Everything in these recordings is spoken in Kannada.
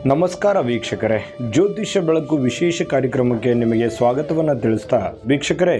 ನಮಸ್ಕಾರ ವೀಕ್ಷಕರೇ ಜ್ಯೋತಿಷ್ಯ ಬೆಳಕು ವಿಶೇಷ ಕಾರ್ಯಕ್ರಮಕ್ಕೆ ನಿಮಗೆ ಸ್ವಾಗತವನ್ನು ತಿಳಿಸ್ತಾ ವೀಕ್ಷಕರೇ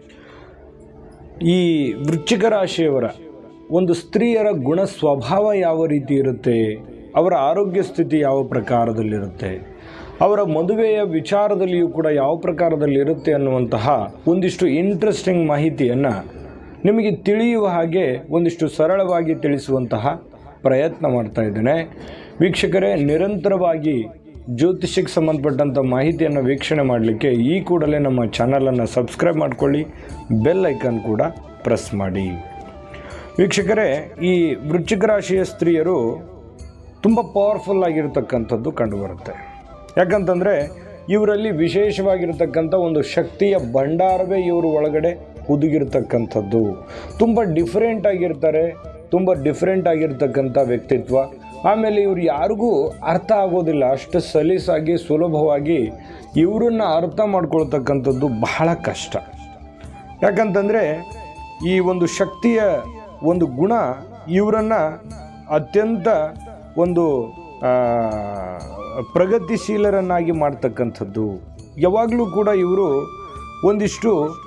ಈ ವೃಶ್ಚಿಕ ರಾಶಿಯವರ ಒಂದು ಸ್ತ್ರೀಯರ ಗುಣ ಸ್ವಭಾವ ಯಾವ ರೀತಿ ಇರುತ್ತೆ ಅವರ ಆರೋಗ್ಯ ಸ್ಥಿತಿ ಯಾವ ಪ್ರಕಾರದಲ್ಲಿರುತ್ತೆ ಅವರ ಮದುವೆಯ ವಿಚಾರದಲ್ಲಿಯೂ ಕೂಡ ಯಾವ ಪ್ರಕಾರದಲ್ಲಿ ಇರುತ್ತೆ ಅನ್ನುವಂತಹ ಒಂದಿಷ್ಟು ಇಂಟ್ರೆಸ್ಟಿಂಗ್ ಮಾಹಿತಿಯನ್ನು ನಿಮಗೆ ತಿಳಿಯುವ ಹಾಗೆ ಒಂದಿಷ್ಟು ಸರಳವಾಗಿ ತಿಳಿಸುವಂತಹ ಪ್ರಯತ್ನ ಮಾಡ್ತಾ ಇದ್ದೇನೆ ವೀಕ್ಷಕರೇ ನಿರಂತರವಾಗಿ ಜ್ಯೋತಿಷ್ಯಕ್ಕೆ ಸಂಬಂಧಪಟ್ಟಂಥ ಮಾಹಿತಿಯನ್ನು ವೀಕ್ಷಣೆ ಮಾಡಲಿಕ್ಕೆ ಈ ಕೂಡಲೇ ನಮ್ಮ ಚಾನಲನ್ನು ಸಬ್ಸ್ಕ್ರೈಬ್ ಮಾಡಿಕೊಳ್ಳಿ ಬೆಲ್ ಐಕಾನ್ ಕೂಡ ಪ್ರೆಸ್ ಮಾಡಿ ವೀಕ್ಷಕರೇ ಈ ವೃಶ್ಚಿಕ ರಾಶಿಯ ಸ್ತ್ರೀಯರು ತುಂಬ ಪವರ್ಫುಲ್ ಆಗಿರತಕ್ಕಂಥದ್ದು ಕಂಡುಬರುತ್ತೆ ಯಾಕಂತಂದರೆ ಇವರಲ್ಲಿ ವಿಶೇಷವಾಗಿರ್ತಕ್ಕಂಥ ಒಂದು ಶಕ್ತಿಯ ಭಂಡಾರವೇ ಇವರು ಒಳಗಡೆ ಹುದುಗಿರ್ತಕ್ಕಂಥದ್ದು ತುಂಬ ಡಿಫ್ರೆಂಟ್ ಆಗಿರ್ತಾರೆ ತುಂಬ ಡಿಫ್ರೆಂಟ್ ಆಗಿರ್ತಕ್ಕಂಥ ವ್ಯಕ್ತಿತ್ವ ಆಮೇಲೆ ಇವ್ರು ಯಾರಿಗೂ ಅರ್ಥ ಆಗೋದಿಲ್ಲ ಅಷ್ಟು ಸಲೀಸಾಗಿ ಸುಲಭವಾಗಿ ಇವರನ್ನು ಅರ್ಥ ಮಾಡ್ಕೊಳ್ತಕ್ಕಂಥದ್ದು ಬಹಳ ಕಷ್ಟ ಯಾಕಂತಂದರೆ ಈ ಒಂದು ಶಕ್ತಿಯ ಒಂದು ಗುಣ ಇವರನ್ನು ಅತ್ಯಂತ ಒಂದು ಆ, ಪ್ರಗತಿಶೀಲರನ್ನಾಗಿ ಮಾಡ್ತಕ್ಕಂಥದ್ದು ಯಾವಾಗಲೂ ಕೂಡ ಇವರು ಒಂದಿಷ್ಟು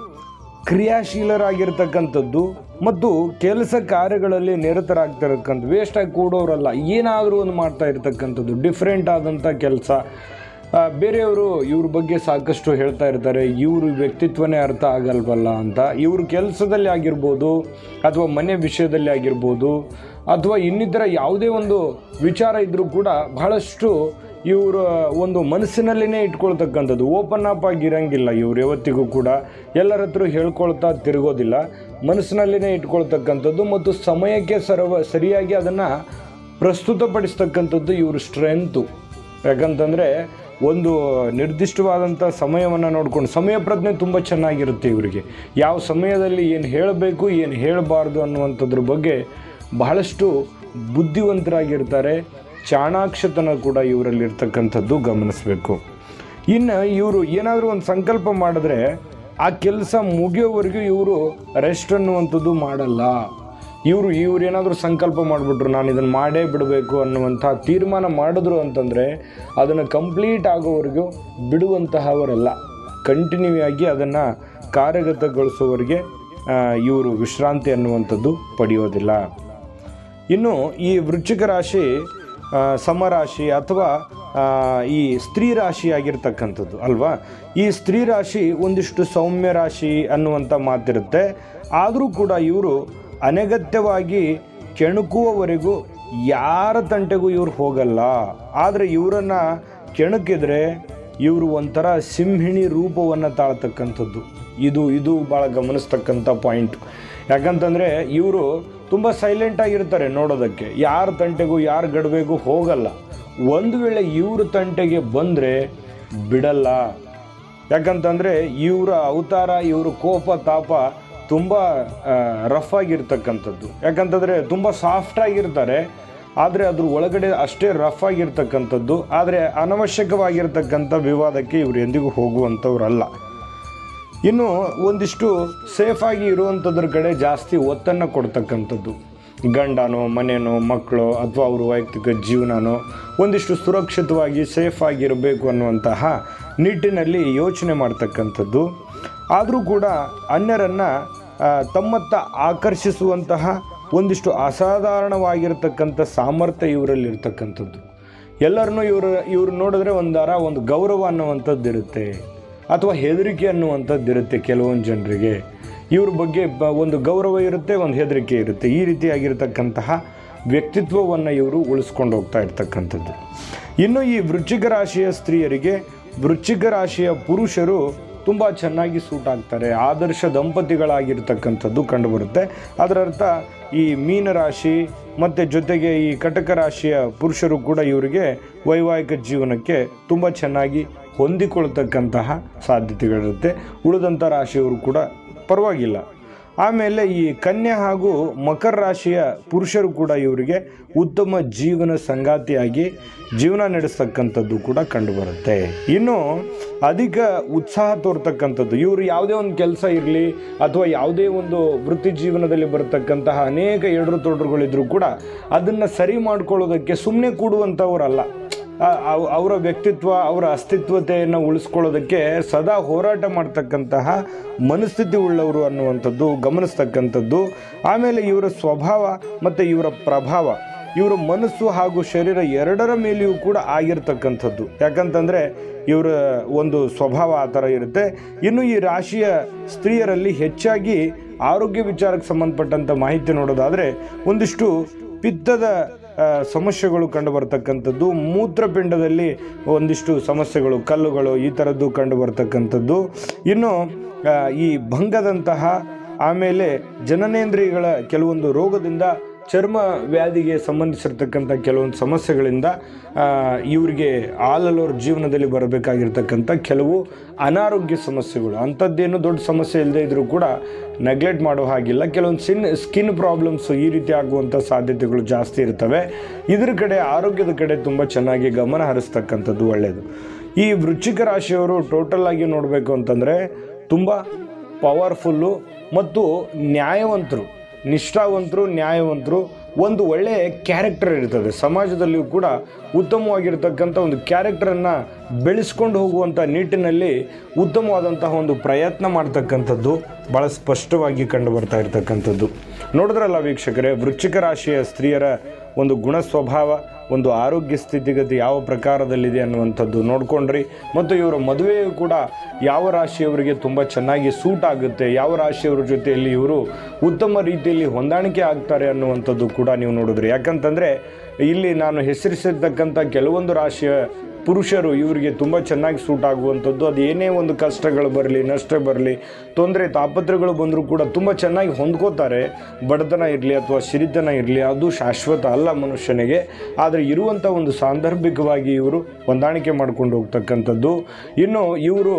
ಕ್ರಿಯಾಶೀಲರಾಗಿರ್ತಕ್ಕಂಥದ್ದು ಮತ್ತು ಕೆಲಸ ಕಾರ್ಯಗಳಲ್ಲಿ ನಿರತರಾಗ್ತಿರತಕ್ಕಂಥ ವೇಸ್ಟಾಗಿ ಕೂಡೋರಲ್ಲ ಏನಾದರೂ ಒಂದು ಮಾಡ್ತಾ ಇರ್ತಕ್ಕಂಥದ್ದು ಡಿಫ್ರೆಂಟ್ ಆದಂಥ ಕೆಲಸ ಆ, ಬೇರೆಯವರು ಇವ್ರ ಬಗ್ಗೆ ಸಾಕಷ್ಟು ಹೇಳ್ತಾ ಇರ್ತಾರೆ ಇವ್ರ ವ್ಯಕ್ತಿತ್ವನೇ ಅರ್ಥ ಆಗಲ್ವಲ್ಲ ಅಂತ ಇವ್ರ ಕೆಲಸದಲ್ಲಿ ಆಗಿರ್ಬೋದು ಅಥವಾ ಮನೆ ವಿಷಯದಲ್ಲಿ ಆಗಿರ್ಬೋದು ಅಥವಾ ಇನ್ನಿತರ ಯಾವುದೇ ಒಂದು ವಿಚಾರ ಇದ್ದರೂ ಕೂಡ ಬಹಳಷ್ಟು ಇವರ ಒಂದು ಮನಸ್ಸಿನಲ್ಲಿನೇ ಇಟ್ಕೊಳ್ತಕ್ಕಂಥದ್ದು ಓಪನ್ ಅಪ್ ಆಗಿರಂಗಿಲ್ಲ ಇವ್ರು ಯಾವತ್ತಿಗೂ ಕೂಡ ಎಲ್ಲರ ಹತ್ರ ಹೇಳ್ಕೊಳ್ತಾ ತಿರುಗೋದಿಲ್ಲ ಮನಸ್ಸಿನಲ್ಲಿನೇ ಇಟ್ಕೊಳ್ತಕ್ಕಂಥದ್ದು ಮತ್ತು ಸಮಯಕ್ಕೆ ಸರ್ವ ಸರಿಯಾಗಿ ಅದನ್ನು ಪ್ರಸ್ತುತಪಡಿಸ್ತಕ್ಕಂಥದ್ದು ಇವ್ರ ಸ್ಟ್ರೆಂತು ಯಾಕಂತಂದರೆ ಒಂದು ನಿರ್ದಿಷ್ಟವಾದಂಥ ಸಮಯವನ್ನು ನೋಡ್ಕೊಂಡು ಸಮಯ ಪ್ರಜ್ಞೆ ತುಂಬ ಚೆನ್ನಾಗಿರುತ್ತೆ ಇವರಿಗೆ ಯಾವ ಸಮಯದಲ್ಲಿ ಏನು ಹೇಳಬೇಕು ಏನು ಹೇಳಬಾರ್ದು ಅನ್ನುವಂಥದ್ರ ಬಗ್ಗೆ ಬಹಳಷ್ಟು ಬುದ್ಧಿವಂತರಾಗಿರ್ತಾರೆ ಚಾಣಾಕ್ಷತನ ಕೂಡ ಇವರಲ್ಲಿ ಇರ್ತಕ್ಕಂಥದ್ದು ಗಮನಿಸಬೇಕು ಇನ್ನು ಇವರು ಏನಾದರೂ ಒಂದು ಸಂಕಲ್ಪ ಮಾಡಿದ್ರೆ ಆ ಕೆಲಸ ಮುಗಿಯೋವರೆಗೂ ಇವರು ರೆಸ್ಟ್ ಅನ್ನುವಂಥದ್ದು ಮಾಡಲ್ಲ ಇವರು ಇವ್ರು ಏನಾದರೂ ಸಂಕಲ್ಪ ಮಾಡಿಬಿಟ್ರು ನಾನು ಇದನ್ನು ಮಾಡೇ ಬಿಡಬೇಕು ಅನ್ನುವಂಥ ತೀರ್ಮಾನ ಮಾಡಿದ್ರು ಅಂತಂದರೆ ಅದನ್ನು ಕಂಪ್ಲೀಟ್ ಆಗೋವರೆಗೂ ಬಿಡುವಂತಹವರಲ್ಲ ಕಂಟಿನ್ಯೂ ಆಗಿ ಅದನ್ನು ಕಾರ್ಯಗತಗೊಳಿಸೋವರೆಗೆ ಇವರು ವಿಶ್ರಾಂತಿ ಅನ್ನುವಂಥದ್ದು ಪಡೆಯೋದಿಲ್ಲ ಇನ್ನು ಈ ವೃಶ್ಚಿಕ ರಾಶಿ ಆ, ಸಮರಾಶಿ ಅಥವಾ ಆ, ಈ ಸ್ತ್ರೀ ರಾಶಿ ಆಗಿರ್ತಕ್ಕಂಥದ್ದು ಅಲ್ವಾ ಈ ಸ್ತ್ರೀ ರಾಶಿ ಒಂದಿಷ್ಟು ಸೌಮ್ಯ ರಾಶಿ ಅನ್ನುವಂಥ ಮಾತಿರುತ್ತೆ ಆದರೂ ಕೂಡ ಇವರು ಅನಗತ್ಯವಾಗಿ ಕೆಣಕುವವರೆಗೂ ಯಾರ ತಂಟೆಗೂ ಇವ್ರು ಹೋಗಲ್ಲ ಆದರೆ ಇವರನ್ನು ಕೆಣಕಿದ್ರೆ ಇವರು ಒಂಥರ ಸಿಂಹಿಣಿ ರೂಪವನ್ನು ತಾಳ್ತಕ್ಕಂಥದ್ದು ಇದು ಇದು ಭಾಳ ಗಮನಿಸ್ತಕ್ಕಂಥ ಪಾಯಿಂಟ್ ಯಾಕಂತಂದರೆ ಇವರು ತುಂಬ ಸೈಲೆಂಟ್ ಆಗಿರ್ತಾರೆ ನೋಡೋದಕ್ಕೆ ಯಾರ ತಂಟೆಗೂ ಯಾರ ಗಡವೆಗೂ ಹೋಗಲ್ಲ ಒಂದು ವೇಳೆ ಇವ್ರ ತಂಟೆಗೆ ಬಂದರೆ ಬಿಡಲ್ಲ ಯಾಕಂತಂದರೆ ಇವರ ಅವತಾರ ಇವ್ರ ಕೋಪ ತಾಪ ತುಂಬ ರಫ್ ಆಗಿರ್ತಕ್ಕಂಥದ್ದು ಯಾಕಂತಂದರೆ ತುಂಬ ಸಾಫ್ಟ್ ಆಗಿರ್ತಾರೆ ಆದರೆ ಅದ್ರ ಒಳಗಡೆ ಅಷ್ಟೇ ರಫ್ ಆಗಿರ್ತಕ್ಕಂಥದ್ದು ಆದರೆ ಅನವಶ್ಯಕವಾಗಿರ್ತಕ್ಕಂಥ ವಿವಾದಕ್ಕೆ ಇವರು ಎಂದಿಗೂ ಹೋಗುವಂಥವ್ರಲ್ಲ ಇನ್ನು ಒಂದಿಷ್ಟು ಸೇಫಾಗಿ ಇರುವಂಥದ್ರ ಕಡೆ ಜಾಸ್ತಿ ಒತ್ತನ್ನು ಕೊಡ್ತಕ್ಕಂಥದ್ದು ಗಂಡನೋ ಮನೆನೋ ಮಕ್ಕಳು ಅಥವಾ ಅವ್ರ ವೈಯಕ್ತಿಕ ಜೀವನನೋ ಒಂದಿಷ್ಟು ಸುರಕ್ಷಿತವಾಗಿ ಸೇಫ್ ಆಗಿರಬೇಕು ಅನ್ನುವಂತಹ ನಿಟ್ಟಿನಲ್ಲಿ ಯೋಚನೆ ಮಾಡ್ತಕ್ಕಂಥದ್ದು ಆದರೂ ಕೂಡ ಅನ್ಯರನ್ನು ತಮ್ಮತ್ತ ಆಕರ್ಷಿಸುವಂತಹ ಒಂದಿಷ್ಟು ಅಸಾಧಾರಣವಾಗಿರ್ತಕ್ಕಂಥ ಸಾಮರ್ಥ್ಯ ಇವರಲ್ಲಿ ಇರ್ತಕ್ಕಂಥದ್ದು ಎಲ್ಲರನ್ನೂ ಇವರು ಇವ್ರು ನೋಡಿದ್ರೆ ಒಂದಾರ ಒಂದು ಗೌರವ ಅನ್ನುವಂಥದ್ದು ಇರುತ್ತೆ ಅಥವಾ ಹೆದರಿಕೆ ಅನ್ನುವಂಥದ್ದು ಇರುತ್ತೆ ಕೆಲವೊಂದು ಜನರಿಗೆ ಇವ್ರ ಬಗ್ಗೆ ಬ ಒಂದು ಗೌರವ ಇರುತ್ತೆ ಒಂದು ಹೆದರಿಕೆ ಇರುತ್ತೆ ಈ ರೀತಿಯಾಗಿರ್ತಕ್ಕಂತಹ ವ್ಯಕ್ತಿತ್ವವನ್ನು ಇವರು ಉಳಿಸ್ಕೊಂಡು ಹೋಗ್ತಾ ಇರ್ತಕ್ಕಂಥದ್ದು ಇನ್ನು ಈ ವೃಶ್ಚಿಕ ರಾಶಿಯ ಸ್ತ್ರೀಯರಿಗೆ ವೃಶ್ಚಿಕ ರಾಶಿಯ ಪುರುಷರು ತುಂಬ ಚೆನ್ನಾಗಿ ಸೂಟ್ ಆಗ್ತಾರೆ ಆದರ್ಶ ದಂಪತಿಗಳಾಗಿರ್ತಕ್ಕಂಥದ್ದು ಕಂಡುಬರುತ್ತೆ ಅದರ ಅರ್ಥ ಈ ಮೀನರಾಶಿ ಮತ್ತು ಜೊತೆಗೆ ಈ ಕಟಕ ರಾಶಿಯ ಪುರುಷರು ಕೂಡ ಇವರಿಗೆ ವೈವಾಹಿಕ ಜೀವನಕ್ಕೆ ತುಂಬ ಚೆನ್ನಾಗಿ ಹೊಂದಿಕೊಳ್ತಕ್ಕಂತಹ ಸಾಧ್ಯತೆಗಳಿರುತ್ತೆ ಉಳಿದಂಥ ರಾಶಿಯವರು ಕೂಡ ಪರವಾಗಿಲ್ಲ ಆಮೇಲೆ ಈ ಕನ್ಯಾ ಹಾಗೂ ಮಕರ ರಾಶಿಯ ಪುರುಷರು ಕೂಡ ಇವರಿಗೆ ಉತ್ತಮ ಜೀವನ ಸಂಗಾತಿಯಾಗಿ ಜೀವನ ನಡೆಸ್ತಕ್ಕಂಥದ್ದು ಕೂಡ ಕಂಡುಬರುತ್ತೆ ಇನ್ನು ಅಧಿಕ ಉತ್ಸಾಹ ತೋರ್ತಕ್ಕಂಥದ್ದು ಇವರು ಯಾವುದೇ ಒಂದು ಕೆಲಸ ಇರಲಿ ಅಥವಾ ಯಾವುದೇ ಒಂದು ವೃತ್ತಿ ಜೀವನದಲ್ಲಿ ಬರತಕ್ಕಂತಹ ಅನೇಕ ಎಡರು ತೊಡರುಗಳಿದ್ರೂ ಕೂಡ ಅದನ್ನು ಸರಿ ಮಾಡ್ಕೊಳ್ಳೋದಕ್ಕೆ ಸುಮ್ಮನೆ ಕೂಡುವಂಥವರಲ್ಲ ಆ- ಅವ್- ಅವರ ವ್ಯಕ್ತಿತ್ವ ಅವರ ಅಸ್ತಿತ್ವತೆಯನ್ನು ಉಳಿಸ್ಕೊಳ್ಳೋದಕ್ಕೆ ಸದಾ ಹೋರಾಟ ಮಾಡ್ತಕ್ಕಂತಹ ಮನಸ್ಥಿತಿ ಉಳ್ಳವರು ಅನ್ನುವಂಥದ್ದು ಗಮನಿಸ್ತಕ್ಕಂಥದ್ದು ಆಮೇಲೆ ಇವರ ಸ್ವಭಾವ ಮತ್ತು ಇವರ ಪ್ರಭಾವ ಇವರ ಮನಸ್ಸು ಹಾಗೂ ಶರೀರ ಎರಡರ ಮೇಲೆಯೂ ಕೂಡ ಆಗಿರ್ತಕ್ಕಂಥದ್ದು ಯಾಕಂತಂದರೆ ಇವರ ಒಂದು ಸ್ವಭಾವ ಆ ಥರ ಇರುತ್ತೆ ಇನ್ನು ಈ ರಾಶಿಯ ಸ್ತ್ರೀಯರಲ್ಲಿ ಹೆಚ್ಚಾಗಿ ಆರೋಗ್ಯ ವಿಚಾರಕ್ಕೆ ಸಂಬಂಧಪಟ್ಟಂಥ ಮಾಹಿತಿ ನೋಡೋದಾದರೆ ಒಂದಿಷ್ಟು ಪಿತ್ತದ ಆ, ಸಮಸ್ಯೆಗಳು ಕಂಡು ಬರ್ತಕ್ಕಂಥದ್ದು ಮೂತ್ರಪಿಂಡದಲ್ಲಿ ಒಂದಿಷ್ಟು ಸಮಸ್ಯೆಗಳು ಕಲ್ಲುಗಳು ಈ ಥರದ್ದು ಕಂಡು ಬರ್ತಕ್ಕಂಥದ್ದು ಇನ್ನು ಆ, ಈ ಭಂಗದಂತಹ ಆಮೇಲೆ ಜನನೇಂದ್ರಿಯಗಳ ಕೆಲವೊಂದು ರೋಗದಿಂದ ಚರ್ಮ ವ್ಯಾಧಿಗೆ ಸಂಬಂಧಿಸಿರ್ತಕ್ಕಂಥ ಕೆಲವೊಂದು ಸಮಸ್ಯೆಗಳಿಂದ ಆ, ಇವರಿಗೆ ಆಲಲೋರ್ ಜೀವನದಲ್ಲಿ ಬರಬೇಕಾಗಿರ್ತಕ್ಕಂಥ ಕೆಲವು ಅನಾರೋಗ್ಯ ಸಮಸ್ಯೆಗಳು ಅಂಥದ್ದೇನು ದೊಡ್ಡ ಸಮಸ್ಯೆ ಇಲ್ಲದೆ ಇದ್ರೂ ಕೂಡ ನೆಗ್ಲೆಕ್ಟ್ ಮಾಡೋ ಹಾಗಿಲ್ಲ ಕೆಲವೊಂದು ಸಿನ್ ಸ್ಕಿನ್ ಪ್ರಾಬ್ಲಮ್ಸು ಈ ರೀತಿ ಆಗುವಂಥ ಸಾಧ್ಯತೆಗಳು ಜಾಸ್ತಿ ಇರ್ತವೆ ಇದ್ರ ಕಡೆ ಆರೋಗ್ಯದ ಕಡೆ ತುಂಬ ಚೆನ್ನಾಗಿ ಗಮನ ಹರಿಸ್ತಕ್ಕಂಥದ್ದು ಒಳ್ಳೆಯದು ಈ ವೃಶ್ಚಿಕ ರಾಶಿಯವರು ಟೋಟಲ್ ಆಗಿ ನೋಡಬೇಕು ಅಂತಂದರೆ ತುಂಬ ಪವರ್ಫುಲ್ಲು ಮತ್ತು ನ್ಯಾಯವಂತರು ನಿಷ್ಠಾವಂತರು ನ್ಯಾಯವಂತರು ಒಂದು ಒಳ್ಳೆಯ ಕ್ಯಾರೆಕ್ಟರ್ ಇರ್ತದೆ ಸಮಾಜದಲ್ಲಿಯೂ ಕೂಡ ಉತ್ತಮವಾಗಿರ್ತಕ್ಕಂಥ ಒಂದು ಕ್ಯಾರೆಕ್ಟರನ್ನು ಬೆಳೆಸ್ಕೊಂಡು ಹೋಗುವಂಥ ನಿಟ್ಟಿನಲ್ಲಿ ಉತ್ತಮವಾದಂತಹ ಒಂದು ಪ್ರಯತ್ನ ಮಾಡ್ತಕ್ಕಂಥದ್ದು ಭಾಳ ಸ್ಪಷ್ಟವಾಗಿ ಕಂಡು ಬರ್ತಾ ಇರತಕ್ಕಂಥದ್ದು ನೋಡಿದ್ರಲ್ಲ ವೀಕ್ಷಕರೇ ವೃಶ್ಚಿಕ ರಾಶಿಯ ಸ್ತ್ರೀಯರ ಒಂದು ಗುಣ ಸ್ವಭಾವ ಒಂದು ಆರೋಗ್ಯ ಸ್ಥಿತಿಗತಿ ಯಾವ ಪ್ರಕಾರದಲ್ಲಿದೆ ಅನ್ನುವಂಥದ್ದು ನೋಡ್ಕೊಂಡ್ರಿ ಮತ್ತು ಇವರ ಮದುವೆಯು ಕೂಡ ಯಾವ ರಾಶಿಯವರಿಗೆ ತುಂಬ ಚೆನ್ನಾಗಿ ಸೂಟ್ ಆಗುತ್ತೆ ಯಾವ ರಾಶಿಯವರ ಜೊತೆಯಲ್ಲಿ ಇವರು ಉತ್ತಮ ರೀತಿಯಲ್ಲಿ ಹೊಂದಾಣಿಕೆ ಆಗ್ತಾರೆ ಅನ್ನುವಂಥದ್ದು ಕೂಡ ನೀವು ನೋಡಿದ್ರಿ ಯಾಕಂತಂದರೆ ಇಲ್ಲಿ ನಾನು ಹೆಸರಿಸಿರ್ತಕ್ಕಂಥ ಕೆಲವೊಂದು ರಾಶಿಯ ಪುರುಷರು ಇವರಿಗೆ ತುಂಬ ಚೆನ್ನಾಗಿ ಸೂಟ್ ಆಗುವಂಥದ್ದು ಅದು ಏನೇ ಒಂದು ಕಷ್ಟಗಳು ಬರಲಿ ನಷ್ಟ ಬರಲಿ ತೊಂದರೆ ತಾಪತ್ರಗಳು ಬಂದರೂ ಕೂಡ ತುಂಬ ಚೆನ್ನಾಗಿ ಹೊಂದ್ಕೋತಾರೆ ಬಡತನ ಇರಲಿ ಅಥವಾ ಸಿರಿತನ ಇರಲಿ ಅದು ಶಾಶ್ವತ ಅಲ್ಲ ಮನುಷ್ಯನಿಗೆ ಆದರೆ ಇರುವಂಥ ಒಂದು ಸಾಂದರ್ಭಿಕವಾಗಿ ಇವರು ಹೊಂದಾಣಿಕೆ ಮಾಡ್ಕೊಂಡು ಹೋಗ್ತಕ್ಕಂಥದ್ದು ಇನ್ನು ಇವರು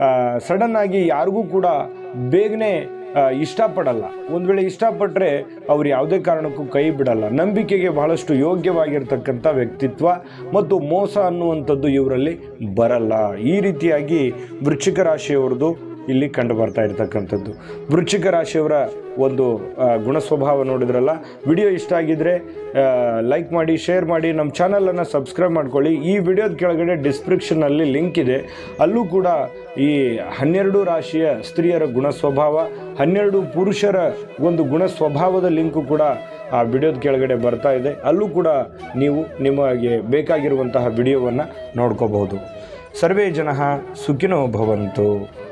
ಸಡನ್ ಆಗಿ ಯಾರಿಗೂ ಕೂಡ ಬೇಗನೆ ಆ, ಇಷ್ಟಪಡಲ್ಲ ಒಂದು ವೇಳೆ ಇಷ್ಟಪಟ್ಟರೆ ಅವ್ರು ಯಾವುದೇ ಕಾರಣಕ್ಕೂ ಕೈ ಬಿಡಲ್ಲ ನಂಬಿಕೆಗೆ ಬಹಳಷ್ಟು ಯೋಗ್ಯವಾಗಿರ್ತಕ್ಕಂಥ ವ್ಯಕ್ತಿತ್ವ ಮತ್ತು ಮೋಸ ಅನ್ನುವಂಥದ್ದು ಇವರಲ್ಲಿ ಬರಲ್ಲ ಈ ರೀತಿಯಾಗಿ ವೃಶ್ಚಿಕ ರಾಶಿಯವರದು ಇಲ್ಲಿ ಕಂಡು ಬರ್ತಾ ಇರ್ತಕ್ಕಂಥದ್ದು ವೃಶ್ಚಿಕ ರಾಶಿಯವರ ಒಂದು ಆ, ಗುಣ ಸ್ವಭಾವ ನೋಡಿದ್ರಲ್ಲ ವಿಡಿಯೋ ಇಷ್ಟ ಆಗಿದ್ರೆ ಲೈಕ್ ಮಾಡಿ ಶೇರ್ ಮಾಡಿ ನಮ್ಮ ಚಾನಲನ್ನು ಸಬ್ಸ್ಕ್ರೈಬ್ ಮಾಡ್ಕೊಳ್ಳಿ ಈ ವಿಡಿಯೋದ ಕೆಳಗಡೆ ಡಿಸ್ಕ್ರಿಪ್ಷನಲ್ಲಿ ಲಿಂಕ್ ಇದೆ ಅಲ್ಲೂ ಕೂಡ ಈ ಹನ್ನೆರಡು ರಾಶಿಯ ಸ್ತ್ರೀಯರ ಗುಣ ಸ್ವಭಾವ ಹನ್ನೆರಡು ಪುರುಷರ ಒಂದು ಗುಣ ಸ್ವಭಾವದ ಲಿಂಕು ಕೂಡ ಆ ವಿಡಿಯೋದ ಕೆಳಗಡೆ ಬರ್ತಾ ಇದೆ ಅಲ್ಲೂ ಕೂಡ ನೀವು ನಿಮಗೆ ಬೇಕಾಗಿರುವಂತಹ ವಿಡಿಯೋವನ್ನು ನೋಡ್ಕೋಬಹುದು ಸರ್ವೇ ಜನ ಸುಖಿನೋ ಭವಂತು